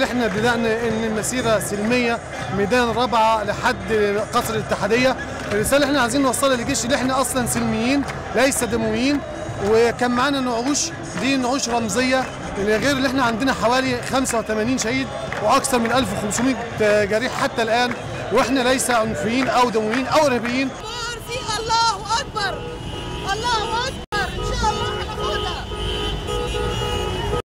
اللي احنا بدأنا ان المسيرة سلمية ميدان رابعة لحد قصر الاتحادية الرسالة اللي احنا عايزين نوصلها للجيش اللي احنا اصلا سلميين ليس دمويين وكان معانا نعوش دي نعوش رمزية غير اللي احنا عندنا حوالي 85 شهيد واكثر من 1500 جريح حتى الان واحنا ليس عنفيين او دمويين او ارهابيين الله اكبر الله اكبر